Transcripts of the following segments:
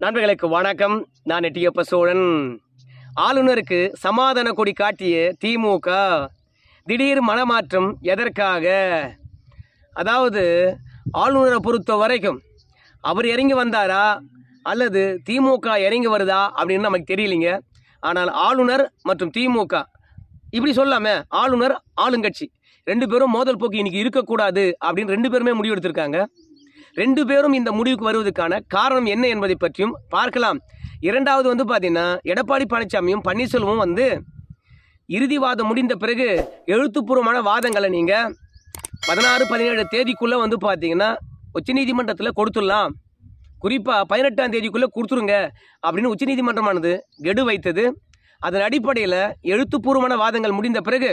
நண்பர்களுக்கு வணக்கம் நான் எட்டியப்ப சோழன் ஆளுநருக்கு சமாதான கொடி காட்டிய திமுக திடீர் மனமாற்றம் எதற்காக அதாவது ஆளுநரை பொறுத்த வரைக்கும் அவர் இறங்கி வந்தாரா அல்லது திமுக இறங்கி வருதா அப்படின்னு நமக்கு தெரியலைங்க ஆனால் ஆளுநர் மற்றும் திமுக இப்படி சொல்லாம ஆளுநர் ஆளுங்கட்சி ரெண்டு பேரும் மோதல் போக்கு இன்னைக்கு இருக்கக்கூடாது அப்படின்னு ரெண்டு பேருமே முடிவு எடுத்திருக்காங்க ரெண்டு பேரும் இந்த முடிவுக்கு வருவதற்கான காரணம் என்ன என்பதை பற்றியும் பார்க்கலாம் இரண்டாவது வந்து பார்த்தீங்கன்னா எடப்பாடி பழனிசாமியும் பன்னீர்செல்வமும் வந்து இறுதி வாதம் முடிந்த பிறகு எழுத்துப்பூர்வமான வாதங்களை நீங்கள் பதினாறு பதினேழு தேதிக்குள்ளே வந்து பார்த்தீங்கன்னா உச்சநீதிமன்றத்தில் கொடுத்துடலாம் குறிப்பாக பதினெட்டாம் தேதிக்குள்ளே கொடுத்துருங்க அப்படின்னு உச்சநீதிமன்றமானது கெடு வைத்தது அதன் அடிப்படையில் எழுத்துப்பூர்வமான வாதங்கள் முடிந்த பிறகு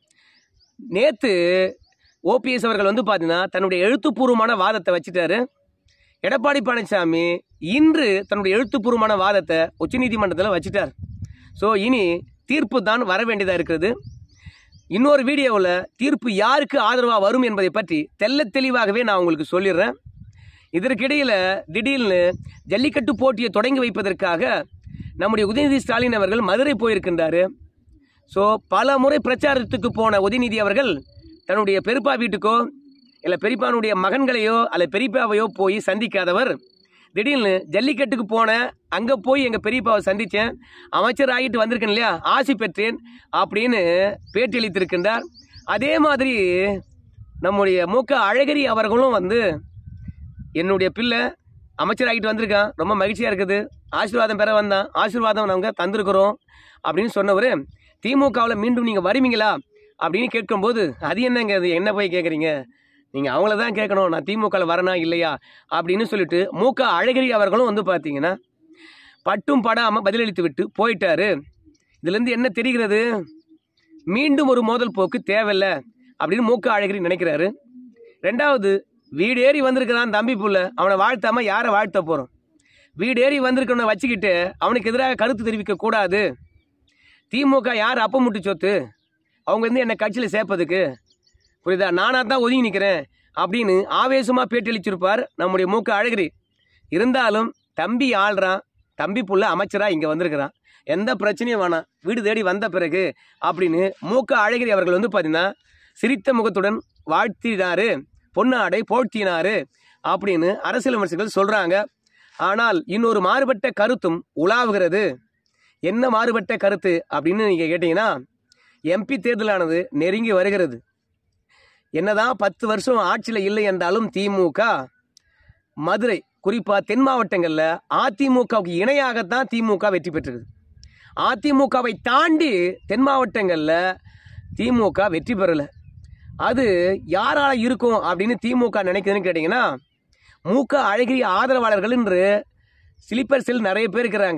நேற்று ஓபிஎஸ் அவர்கள் வந்து பார்த்தீங்கன்னா தன்னுடைய எழுத்துப்பூர்வமான வாதத்தை வச்சுட்டாரு எடப்பாடி பழனிசாமி இன்று தன்னுடைய எழுத்துப்பூர்வமான வாதத்தை உச்சநீதிமன்றத்தில் வச்சுட்டார் ஸோ இனி தீர்ப்பு தான் வர வேண்டியதாக இருக்கிறது இன்னொரு வீடியோவில் தீர்ப்பு யாருக்கு ஆதரவாக வரும் என்பதை பற்றி தெள்ளத் தெளிவாகவே நான் உங்களுக்கு சொல்லிடுறேன் இதற்கிடையில் திடீர்னு ஜல்லிக்கட்டு போட்டியை தொடங்கி வைப்பதற்காக நம்முடைய உதயநிதி ஸ்டாலின் அவர்கள் மதுரை போயிருக்கின்றாரு ஸோ பல முறை பிரச்சாரத்துக்கு போன உதயநிதி அவர்கள் தன்னுடைய பெரியப்பா வீட்டுக்கோ இல்லை பெரியப்பானுடைய மகன்களையோ அல்ல பெரியப்பாவையோ போய் சந்திக்காதவர் திடீர்னு ஜல்லிக்கட்டுக்கு போனேன் அங்கே போய் எங்கள் பெரியப்பாவை சந்தித்தேன் அமைச்சர் ஆகிட்டு வந்திருக்கேன் இல்லையா ஆசி பெற்றேன் அப்படின்னு பேட்டியளித்திருக்கின்றார் அதே மாதிரி நம்முடைய மு க அழகிரி அவர்களும் வந்து என்னுடைய பிள்ளை அமைச்சராகிட்டு வந்திருக்கான் ரொம்ப மகிழ்ச்சியாக இருக்குது ஆசீர்வாதம் பெற வந்தான் ஆசீர்வாதம் நாங்கள் தந்திருக்கிறோம் அப்படின்னு சொன்னவர் திமுகவில் மீண்டும் நீங்கள் வருவீங்களா அப்படின்னு கேட்கும்போது அது என்னங்க அது என்ன போய் கேட்குறீங்க நீங்கள் அவங்கள தான் கேட்கணும் நான் திமுகவில் வரனா இல்லையா அப்படின்னு சொல்லிட்டு மு க அழகிரி அவர்களும் வந்து பார்த்தீங்கன்னா பட்டும் படாமல் பதிலளித்து விட்டு போயிட்டாரு இதுலேருந்து என்ன தெரிகிறது மீண்டும் ஒரு மோதல் போக்கு தேவையில்லை அப்படின்னு மு க அழகிரி நினைக்கிறாரு ரெண்டாவது வீடேறி வந்திருக்கிறான் தம்பி புள்ள அவனை வாழ்த்தாம யாரை வாழ்த்த போகிறோம் வீடேறி வந்திருக்கவனை வச்சுக்கிட்டு அவனுக்கு எதிராக கருத்து தெரிவிக்க கூடாது திமுக யார் அப்ப முட்டு சொத்து அவங்க வந்து என்னை கட்சியில் சேர்ப்பதுக்கு புரியுதா நானாக தான் ஒதுங்கி நிற்கிறேன் அப்படின்னு ஆவேசமாக பேட்டியளிச்சிருப்பார் நம்முடைய மூக்க அழகிரி இருந்தாலும் தம்பி ஆள்றான் தம்பி புள்ள அமைச்சராக இங்கே வந்திருக்கிறான் எந்த பிரச்சனையும் வேணாம் வீடு தேடி வந்த பிறகு அப்படின்னு மூக்க அழகிரி அவர்கள் வந்து பார்த்தீங்கன்னா சிரித்த முகத்துடன் வாழ்த்தினாரு பொன்னாடை போழ்த்தினாரு அப்படின்னு அரசியல் விமர்சகர்கள் சொல்கிறாங்க ஆனால் இன்னொரு மாறுபட்ட கருத்தும் உலாவுகிறது என்ன மாறுபட்ட கருத்து அப்படின்னு நீங்கள் கேட்டிங்கன்னா எம்பி தேர்தலானது நெருங்கி வருகிறது என்னதான் பத்து வருஷம் ஆட்சியில் இல்லை என்றாலும் திமுக மதுரை குறிப்பாக தென் மாவட்டங்களில் அதிமுகவுக்கு இணையாகத்தான் திமுக வெற்றி பெற்றிருக்குது அதிமுகவை தாண்டி தென் மாவட்டங்களில் திமுக வெற்றி பெறலை அது யாரால இருக்கும் அப்படின்னு திமுக நினைக்குதுன்னு கேட்டிங்கன்னா மூக்க அழகிரி ஆதரவாளர்கள் என்று ஸ்லீப்பர் செல் நிறைய பேர் இருக்கிறாங்க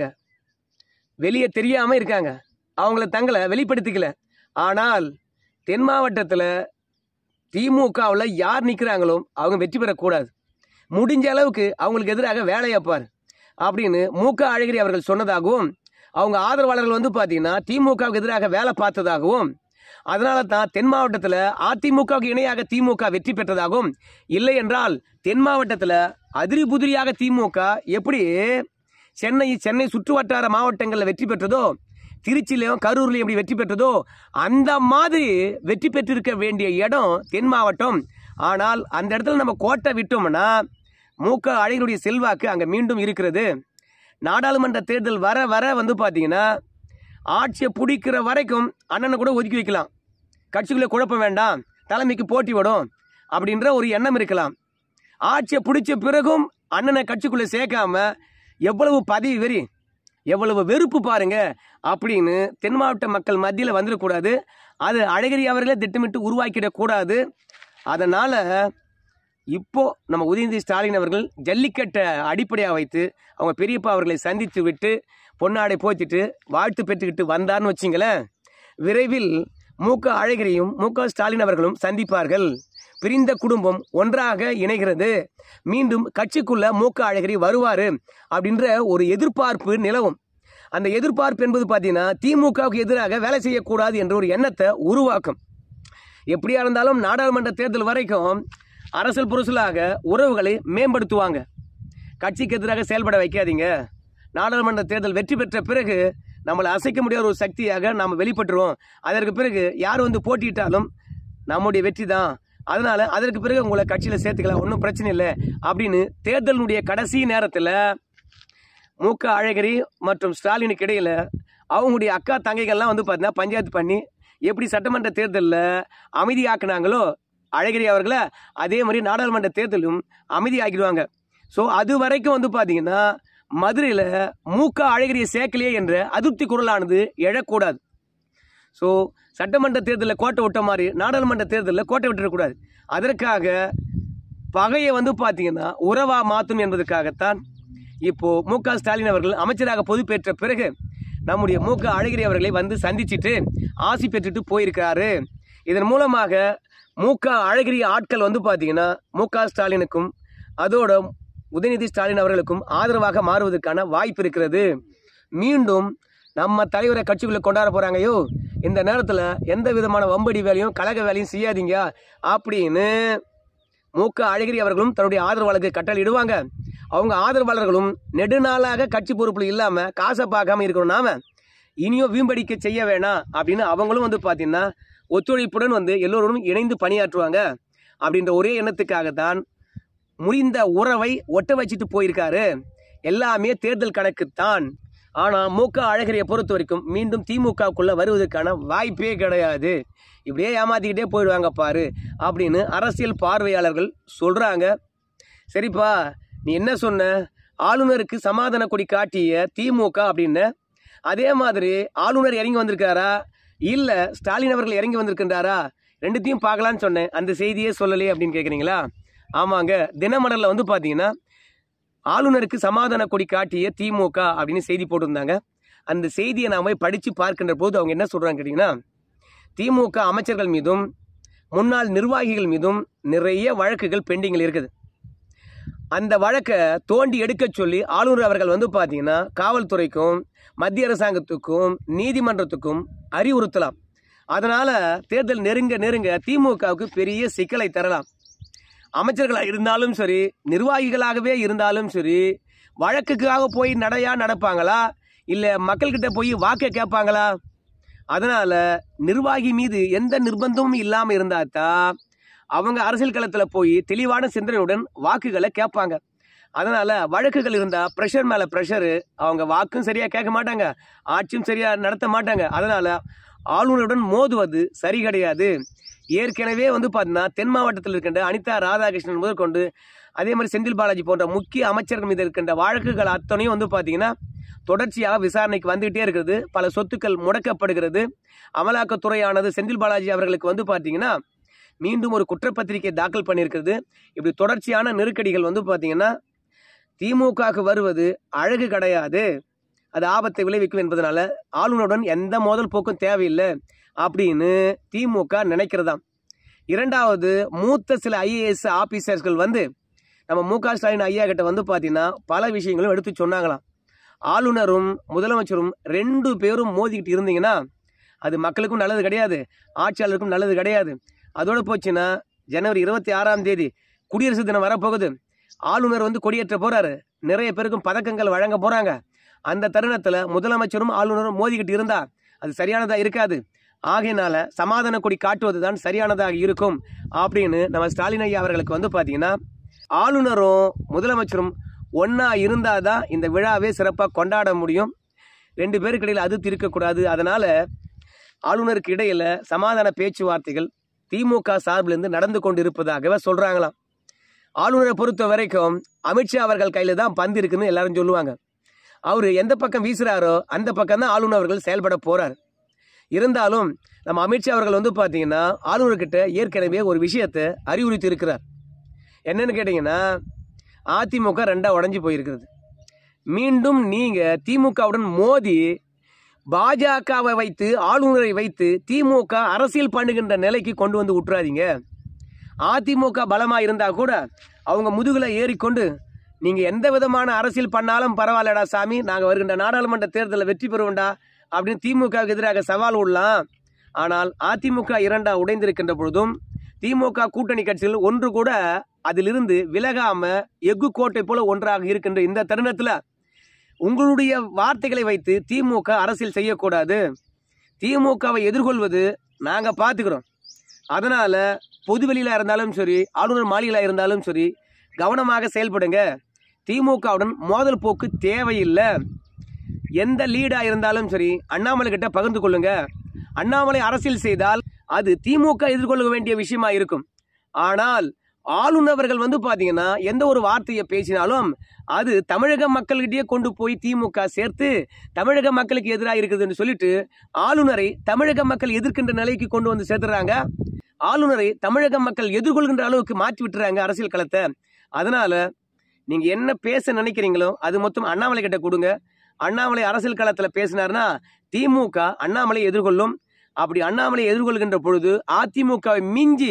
வெளியே தெரியாமல் இருக்காங்க அவங்கள தங்களை வெளிப்படுத்திக்கல ஆனால் தென் மாவட்டத்தில் திமுகவில் யார் நிற்கிறாங்களோ அவங்க வெற்றி பெறக்கூடாது முடிஞ்ச அளவுக்கு அவங்களுக்கு எதிராக வேலையப்பார் அப்படின்னு மூக்க அழகிரி அவர்கள் சொன்னதாகவும் அவங்க ஆதரவாளர்கள் வந்து பார்த்தீங்கன்னா திமுகவுக்கு எதிராக வேலை பார்த்ததாகவும் அதனால தான் தென் மாவட்டத்தில் அதிமுகவுக்கு இணையாக திமுக வெற்றி பெற்றதாகவும் இல்லை என்றால் தென் மாவட்டத்தில் அதிரி புதிரியாக திமுக எப்படி சென்னை சென்னை சுற்றுவட்டார மாவட்டங்களில் வெற்றி பெற்றதோ திருச்சியிலையும் கரூர்லையும் எப்படி வெற்றி பெற்றதோ அந்த மாதிரி வெற்றி பெற்றிருக்க வேண்டிய இடம் தென் மாவட்டம் ஆனால் அந்த இடத்துல நம்ம கோட்டை விட்டோம்னா மூக்க அழகினுடைய செல்வாக்கு அங்கே மீண்டும் இருக்கிறது நாடாளுமன்ற தேர்தல் வர வர வந்து பார்த்தீங்கன்னா ஆட்சியை பிடிக்கிற வரைக்கும் அண்ணனை கூட ஒதுக்கி வைக்கலாம் கட்சிக்குள்ளே குழப்பம் வேண்டாம் தலைமைக்கு போட்டி விடும் அப்படின்ற ஒரு எண்ணம் இருக்கலாம் ஆட்சியை பிடிச்ச பிறகும் அண்ணனை கட்சிக்குள்ளே சேர்க்காம எவ்வளவு பதவி வெறி எவ்வளவு வெறுப்பு பாருங்க அப்படின்னு தென் மாவட்ட மக்கள் மத்தியில் வந்துடக்கூடாது அது அழகிரி அவர்களே திட்டமிட்டு உருவாக்கிடக்கூடாது அதனால் இப்போ நம்ம உதயநிதி ஸ்டாலின் அவர்கள் ஜல்லிக்கட்டை அடிப்படையாக வைத்து அவங்க பெரியப்பா அவர்களை சந்தித்து விட்டு பொன்னாடை போத்திட்டு வாழ்த்து பெற்றுக்கிட்டு வந்தார்னு வச்சிங்களேன் விரைவில் மு க அழகிரியும் மு க ஸ்டாலின் அவர்களும் சந்திப்பார்கள் பிரிந்த குடும்பம் ஒன்றாக இணைகிறது மீண்டும் கட்சிக்குள்ள மு க அழகிரி வருவார் அப்படின்ற ஒரு எதிர்பார்ப்பு நிலவும் அந்த எதிர்பார்ப்பு என்பது பார்த்தீங்கன்னா திமுகவுக்கு எதிராக வேலை செய்யக்கூடாது என்ற ஒரு எண்ணத்தை உருவாக்கும் எப்படியா இருந்தாலும் நாடாளுமன்ற தேர்தல் வரைக்கும் அரசியல் புரசலாக உறவுகளை மேம்படுத்துவாங்க கட்சிக்கு எதிராக செயல்பட வைக்காதீங்க நாடாளுமன்ற தேர்தல் வெற்றி பெற்ற பிறகு நம்மளை அசைக்க முடியாத ஒரு சக்தியாக நாம் வெளிப்பட்டுருவோம் அதற்கு பிறகு யார் வந்து போட்டியிட்டாலும் நம்முடைய வெற்றி தான் அதனால அதற்கு பிறகு உங்களை கட்சியில் சேர்த்துக்கலாம் ஒன்றும் பிரச்சனை இல்லை அப்படின்னு தேர்தலினுடைய கடைசி நேரத்தில் மு க அழகிரி மற்றும் ஸ்டாலினுக்கு இடையில் அவங்களுடைய அக்கா தங்கைகள்லாம் வந்து பார்த்தீங்கன்னா பஞ்சாயத்து பண்ணி எப்படி சட்டமன்ற தேர்தலில் அமைதியாக்குனாங்களோ அழகிரி அவர்களை அதே மாதிரி நாடாளுமன்ற தேர்தலும் அமைதியாக்கிடுவாங்க ஸோ அது வரைக்கும் வந்து பார்த்தீங்கன்னா மதுரையில் மூக்க அழகிரியை சேர்க்கலையே என்ற அதிருப்தி குரலானது எழக்கூடாது ஸோ சட்டமன்ற தேர்தலில் கோட்டை விட்ட மாதிரி நாடாளுமன்ற தேர்தலில் கோட்டை விட்டுறக்கூடாது அதற்காக பகையை வந்து பார்த்தீங்கன்னா உறவா மாற்றும் என்பதற்காகத்தான் இப்போ மு க ஸ்டாலின் அவர்கள் அமைச்சராக பொறுப்பேற்ற பிறகு நம்முடைய மு க அழகிரி அவர்களை வந்து சந்திச்சிட்டு ஆசி பெற்றுட்டு போயிருக்காரு இதன் மூலமாக மு க அழகிரி ஆட்கள் வந்து பார்த்தீங்கன்னா மு க ஸ்டாலினுக்கும் அதோட உதயநிதி ஸ்டாலின் அவர்களுக்கும் ஆதரவாக மாறுவதற்கான வாய்ப்பு இருக்கிறது மீண்டும் நம்ம தலைவரை கட்சிக்குள்ள கொண்டாட போறாங்கயோ இந்த நேரத்தில் எந்த விதமான வம்படி வேலையும் கழக வேலையும் செய்யாதீங்க அப்படின்னு மூக்க அழகிரி அவர்களும் தன்னுடைய ஆதரவாளருக்கு கட்டளையிடுவாங்க அவங்க ஆதரவாளர்களும் நெடுநாளாக கட்சி பொறுப்பில் இல்லாமல் காசை பார்க்காம இருக்கணும் நாம இனியும் வீம்படிக்க செய்ய வேணாம் அப்படின்னு அவங்களும் வந்து பார்த்தீங்கன்னா ஒத்துழைப்புடன் வந்து எல்லோரும் இணைந்து பணியாற்றுவாங்க அப்படின்ற ஒரே எண்ணத்துக்காகத்தான் முறிந்த உறவை ஒட்ட வச்சுட்டு போயிருக்காரு எல்லாமே தேர்தல் கணக்குத்தான் ஆனால் மூக்க அழகிரியை பொறுத்த வரைக்கும் மீண்டும் திமுகவுக்குள்ள வருவதற்கான வாய்ப்பே கிடையாது இப்படியே ஏமாத்திக்கிட்டே போயிடுவாங்க பாரு அப்படின்னு அரசியல் பார்வையாளர்கள் சொல்றாங்க சரிப்பா நீ என்ன சொன்ன ஆளுநருக்கு சமாதான கொடி காட்டிய திமுக அப்படின்னு அதே மாதிரி ஆளுநர் இறங்கி வந்திருக்காரா இல்ல ஸ்டாலின் அவர்கள் இறங்கி வந்திருக்கின்றாரா ரெண்டுத்தையும் பார்க்கலான்னு சொன்னேன் அந்த செய்தியே சொல்லலையே அப்படின்னு கேட்குறீங்களா ஆமாங்க தினமலரில் வந்து பார்த்தீங்கன்னா ஆளுநருக்கு சமாதான கொடி காட்டிய திமுக அப்படின்னு செய்தி போட்டிருந்தாங்க அந்த செய்தியை நாம போய் படித்து பார்க்கின்ற போது அவங்க என்ன சொல்கிறாங்க கேட்டிங்கன்னா திமுக அமைச்சர்கள் மீதும் முன்னாள் நிர்வாகிகள் மீதும் நிறைய வழக்குகள் பெண்டிங்கில் இருக்குது அந்த வழக்கை தோண்டி எடுக்க சொல்லி ஆளுநர் அவர்கள் வந்து பார்த்தீங்கன்னா காவல்துறைக்கும் மத்திய அரசாங்கத்துக்கும் நீதிமன்றத்துக்கும் அறிவுறுத்தலாம் அதனால தேர்தல் நெருங்க நெருங்க திமுகவுக்கு பெரிய சிக்கலை தரலாம் அமைச்சர்களாக இருந்தாலும் சரி நிர்வாகிகளாகவே இருந்தாலும் சரி வழக்குக்காக போய் நடையா நடப்பாங்களா இல்லை மக்கள்கிட்ட போய் வாக்கை கேட்பாங்களா அதனால நிர்வாகி மீது எந்த நிர்பந்தமும் இல்லாமல் இருந்தா தான் அவங்க அரசியல் களத்தில் போய் தெளிவான சிந்தனையுடன் வாக்குகளை கேட்பாங்க அதனால வழக்குகள் இருந்தா ப்ரெஷர் மேல ப்ரெஷரு அவங்க வாக்கும் சரியா கேட்க மாட்டாங்க ஆட்சியும் சரியா நடத்த மாட்டாங்க அதனால ஆளுநருடன் மோதுவது சரி கிடையாது ஏற்கனவே வந்து பார்த்தீங்கன்னா தென் மாவட்டத்தில் இருக்கின்ற அனிதா ராதாகிருஷ்ணன் முதற்கொண்டு அதே மாதிரி செந்தில் பாலாஜி போன்ற முக்கிய அமைச்சர்கள் மீது இருக்கின்ற வழக்குகள் அத்தனையும் வந்து பார்த்தீங்கன்னா தொடர்ச்சியாக விசாரணைக்கு வந்துகிட்டே இருக்கிறது பல சொத்துக்கள் முடக்கப்படுகிறது அமலாக்கத்துறையானது செந்தில் பாலாஜி அவர்களுக்கு வந்து பார்த்தீங்கன்னா மீண்டும் ஒரு குற்றப்பத்திரிகை தாக்கல் பண்ணியிருக்கிறது இப்படி தொடர்ச்சியான நெருக்கடிகள் வந்து பார்த்தீங்கன்னா திமுகவுக்கு வருவது அழகு கிடையாது அது ஆபத்தை விளைவிக்கும் என்பதனால ஆளுநருடன் எந்த மோதல் போக்கும் தேவையில்லை அப்படின்னு திமுக நினைக்கிறதாம் இரண்டாவது மூத்த சில ஐஏஎஸ் ஆபீசர்ஸ்கள் வந்து நம்ம மு க ஸ்டாலின் ஐயா கிட்ட வந்து பார்த்தீங்கன்னா பல விஷயங்களும் எடுத்து சொன்னாங்களாம் ஆளுநரும் முதலமைச்சரும் ரெண்டு பேரும் மோதிக்கிட்டு இருந்தீங்கன்னா அது மக்களுக்கும் நல்லது கிடையாது ஆட்சியாளருக்கும் நல்லது கிடையாது அதோட போச்சுன்னா ஜனவரி இருபத்தி ஆறாம் தேதி குடியரசு தினம் வரப்போகுது ஆளுநர் வந்து கொடியேற்ற போறாரு நிறைய பேருக்கும் பதக்கங்கள் வழங்க போறாங்க அந்த தருணத்துல முதலமைச்சரும் ஆளுநரும் மோதிக்கிட்டு இருந்தா அது சரியானதா இருக்காது ஆகையினால சமாதான கொடி காட்டுவது தான் சரியானதாக இருக்கும் அப்படின்னு நம்ம ஸ்டாலின் ஐயா அவர்களுக்கு வந்து பார்த்தீங்கன்னா ஆளுநரும் முதலமைச்சரும் ஒன்றா இருந்தால் தான் இந்த விழாவே சிறப்பாக கொண்டாட முடியும் ரெண்டு பேருக்கு இடையில் அதிருப்தி இருக்கக்கூடாது அதனால ஆளுநருக்கு இடையில சமாதான பேச்சுவார்த்தைகள் திமுக சார்பிலிருந்து நடந்து கொண்டு இருப்பதாகவே சொல்றாங்களாம் ஆளுநரை பொறுத்த வரைக்கும் அமித்ஷா அவர்கள் கையில தான் பந்து இருக்குன்னு எல்லாரும் சொல்லுவாங்க அவர் எந்த பக்கம் வீசுறாரோ அந்த பக்கம் தான் ஆளுநர் அவர்கள் செயல்பட போறார் இருந்தாலும் நம்ம அமித்ஷா அவர்கள் வந்து பார்த்தீங்கன்னா ஆளுநர்கிட்ட ஏற்கனவே ஒரு விஷயத்தை அறிவுறுத்தி இருக்கிறார் என்னன்னு கேட்டிங்கன்னா அதிமுக ரெண்டா உடஞ்சி போயிருக்கிறது மீண்டும் நீங்க திமுகவுடன் மோதி பாஜகவை வைத்து ஆளுநரை வைத்து திமுக அரசியல் பண்ணுகின்ற நிலைக்கு கொண்டு வந்து விட்டுறாதீங்க அதிமுக பலமா இருந்தா கூட அவங்க முதுகுல ஏறிக்கொண்டு நீங்க எந்த விதமான அரசியல் பண்ணாலும் பரவாயில்லடா சாமி நாங்க வருகின்ற நாடாளுமன்ற தேர்தலில் வெற்றி பெறுவோம்டா அப்படின்னு திமுகவுக்கு எதிராக சவால் விடலாம் ஆனால் அதிமுக இரண்டா உடைந்திருக்கின்ற பொழுதும் திமுக கூட்டணி கட்சிகள் ஒன்று கூட அதிலிருந்து விலகாம எஃகு கோட்டை போல ஒன்றாக இருக்கின்ற இந்த தருணத்துல உங்களுடைய வார்த்தைகளை வைத்து திமுக அரசியல் செய்யக்கூடாது திமுகவை எதிர்கொள்வது நாங்கள் பார்த்துக்கிறோம் அதனால் பொதுவெளியில் இருந்தாலும் சரி ஆளுநர் மாளிகையில் இருந்தாலும் சரி கவனமாக செயல்படுங்க திமுகவுடன் மோதல் போக்கு தேவையில்லை எந்த லீடாக இருந்தாலும் சரி அண்ணாமலை கிட்ட பகிர்ந்து கொள்ளுங்க அண்ணாமலை அரசியல் செய்தால் அது திமுக எதிர்கொள்ள வேண்டிய விஷயமா இருக்கும் ஆனால் ஆளுநர்கள் வந்து பாத்தீங்கன்னா எந்த ஒரு வார்த்தையை பேசினாலும் அது தமிழக மக்கள்கிட்டயே கொண்டு போய் திமுக சேர்த்து தமிழக மக்களுக்கு எதிராக இருக்குதுன்னு சொல்லிட்டு ஆளுநரை தமிழக மக்கள் எதிர்க்கின்ற நிலைக்கு கொண்டு வந்து சேர்த்துறாங்க ஆளுநரை தமிழக மக்கள் எதிர்கொள்கின்ற அளவுக்கு மாற்றி விட்டுறாங்க அரசியல் களத்தை அதனால நீங்க என்ன பேச நினைக்கிறீங்களோ அது மொத்தம் அண்ணாமலை கிட்ட கொடுங்க அண்ணாமலை அரசியல் களத்தில் பேசினார்னா திமுக அண்ணாமலை எதிர்கொள்ளும் அப்படி அண்ணாமலை எதிர்கொள்கின்ற பொழுது அதிமுகவை மிஞ்சி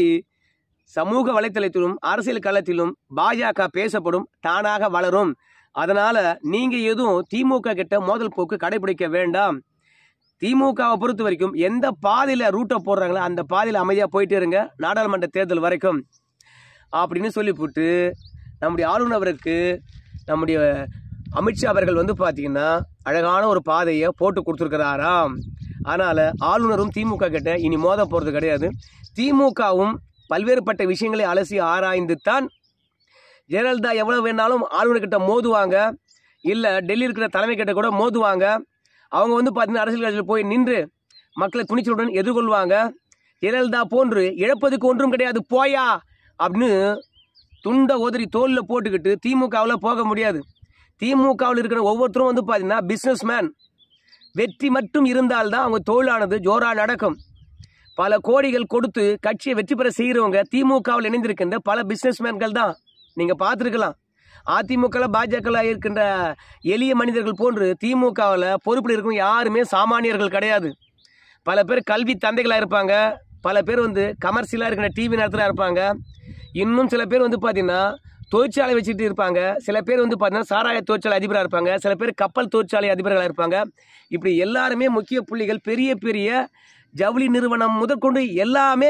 சமூக வலைத்தளத்திலும் அரசியல் களத்திலும் பாஜக பேசப்படும் தானாக வளரும் அதனால நீங்க எதுவும் திமுக கிட்ட மோதல் போக்கு கடைபிடிக்க வேண்டாம் திமுகவை பொறுத்த வரைக்கும் எந்த பாதையில ரூட்டை போடுறாங்களோ அந்த பாதையில அமைதியா போயிட்டே இருங்க நாடாளுமன்ற தேர்தல் வரைக்கும் அப்படின்னு சொல்லிவிட்டு நம்முடைய ஆளுநருக்கு நம்முடைய அமித்ஷா அவர்கள் வந்து பார்த்தீங்கன்னா அழகான ஒரு பாதையை போட்டு கொடுத்துருக்கிறாராம் அதனால ஆளுநரும் திமுக கிட்ட இனி மோத போறது கிடையாது திமுகவும் பல்வேறுபட்ட விஷயங்களை அலசி ஆராய்ந்து தான் ஜெயலலிதா எவ்வளவு வேணாலும் ஆளுநர்கிட்ட மோதுவாங்க இல்லை டெல்லி இருக்கிற தலைமை கிட்ட கூட மோதுவாங்க அவங்க வந்து பார்த்தீங்கன்னா அரசியல் கட்சியில் போய் நின்று மக்களை துணிச்சலுடன் எதிர்கொள்வாங்க ஜெயலலிதா போன்று இழப்பதுக்கு ஒன்றும் கிடையாது போயா அப்படின்னு துண்டை உதறி தோலில் போட்டுக்கிட்டு திமுகவில் போக முடியாது திமுகவில் இருக்கிற ஒவ்வொருத்தரும் வந்து பார்த்தீங்கன்னா பிஸ்னஸ் மேன் வெற்றி மட்டும் இருந்தால்தான் அவங்க தொழிலானது ஜோரா நடக்கும் பல கோடிகள் கொடுத்து கட்சியை வெற்றி பெற செய்கிறவங்க திமுகவில் இணைந்திருக்கின்ற பல பிஸ்னஸ்மேன்கள் தான் நீங்கள் பார்த்துருக்கலாம் அதிமுகவில் பாஜகவில் இருக்கின்ற எளிய மனிதர்கள் போன்று திமுகவில் பொறுப்பில் இருக்கும் யாருமே சாமானியர்கள் கிடையாது பல பேர் கல்வி தந்தைகளாக இருப்பாங்க பல பேர் வந்து கமர்ஷியலாக இருக்கிற டிவி நேரத்தில் இருப்பாங்க இன்னும் சில பேர் வந்து பார்த்தீங்கன்னா தொழிற்சாலை வச்சுட்டு இருப்பாங்க சில பேர் வந்து பார்த்தீங்கன்னா சாராய தொழிற்சாலை அதிபராக இருப்பாங்க சில பேர் கப்பல் தொழிற்சாலை அதிபர்களாக இருப்பாங்க இப்படி எல்லாருமே முக்கிய புள்ளிகள் பெரிய பெரிய ஜவுளி நிறுவனம் முதற்கொண்டு எல்லாமே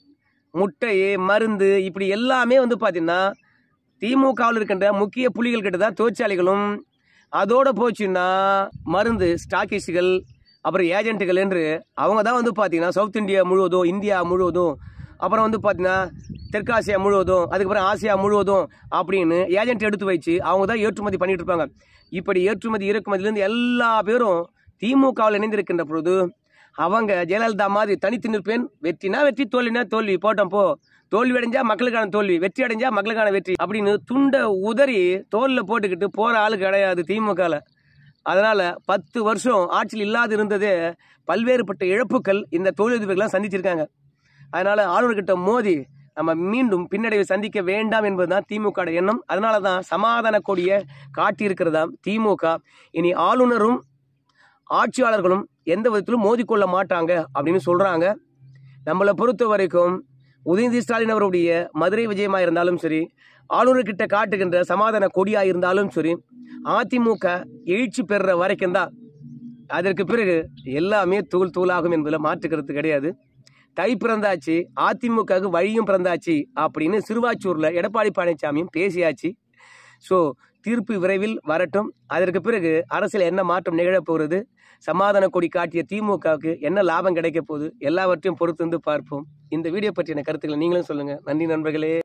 முட்டை மருந்து இப்படி எல்லாமே வந்து பார்த்தீங்கன்னா திமுகவில் இருக்கின்ற முக்கிய புள்ளிகள் கிட்ட தான் தொழிற்சாலைகளும் அதோட போச்சுன்னா மருந்து ஸ்டாக்கிஸ்டுகள் அப்புறம் ஏஜென்ட்டுகள் என்று அவங்க தான் வந்து பார்த்தீங்கன்னா சவுத் இந்தியா முழுவதும் இந்தியா முழுவதும் அப்புறம் வந்து பார்த்தீங்கன்னா தெற்காசியா முழுவதும் அதுக்கப்புறம் ஆசியா முழுவதும் அப்படின்னு ஏஜென்ட் எடுத்து வச்சு அவங்க தான் ஏற்றுமதி பண்ணிட்டு இருப்பாங்க இப்படி ஏற்றுமதி இறக்குமதியிலேருந்து எல்லா பேரும் திமுகவில் இணைந்திருக்கின்ற பொழுது அவங்க ஜெயலலிதா மாதிரி தனித்து நிற்பேன் வெற்றினா வெற்றி தோல்வினா தோல்வி போட்டோம் போ தோல்வி அடைஞ்சா மக்களுக்கான தோல்வி வெற்றி அடைஞ்சா மக்களுக்கான வெற்றி அப்படின்னு துண்டை உதறி தோலில் போட்டுக்கிட்டு போகிற ஆளு கிடையாது திமுகவில் அதனால் பத்து வருஷம் ஆட்சியில் இல்லாது இருந்ததே பல்வேறுபட்ட இழப்புகள் இந்த தொழிலதிபர்கள்லாம் சந்திச்சிருக்காங்க அதனால் ஆளுநர்கிட்ட மோதி நம்ம மீண்டும் பின்னடைவை சந்திக்க வேண்டாம் என்பதுதான் திமுக எண்ணம் அதனால தான் சமாதான கொடியை காட்டியிருக்கிறதா திமுக இனி ஆளுநரும் ஆட்சியாளர்களும் எந்த விதத்திலும் மோதிக்கொள்ள மாட்டாங்க அப்படின்னு சொல்கிறாங்க நம்மளை பொறுத்த வரைக்கும் உதயநிதி ஸ்டாலின் அவருடைய மதுரை விஜயமாக இருந்தாலும் சரி ஆளுநர்கிட்ட காட்டுகின்ற சமாதான கொடியாக இருந்தாலும் சரி அதிமுக எழுச்சி பெறுற வரைக்கும் தான் அதற்கு பிறகு எல்லாமே தூள் தூளாகும் என்பதில் மாற்றுக்கிறது கிடையாது தை பிறந்தாச்சு அதிமுகவுக்கு வழியும் பிறந்தாச்சு அப்படின்னு சிறுவாச்சூரில் எடப்பாடி பழனிசாமியும் பேசியாச்சு ஸோ தீர்ப்பு விரைவில் வரட்டும் அதற்கு பிறகு அரசியல் என்ன மாற்றம் நிகழப் போகிறது சமாதான கொடி காட்டிய திமுகவுக்கு என்ன லாபம் கிடைக்க போகுது எல்லாவற்றையும் பொறுத்து வந்து பார்ப்போம் இந்த வீடியோ பற்றின கருத்துக்களை நீங்களும் சொல்லுங்கள் நன்றி நண்பர்களே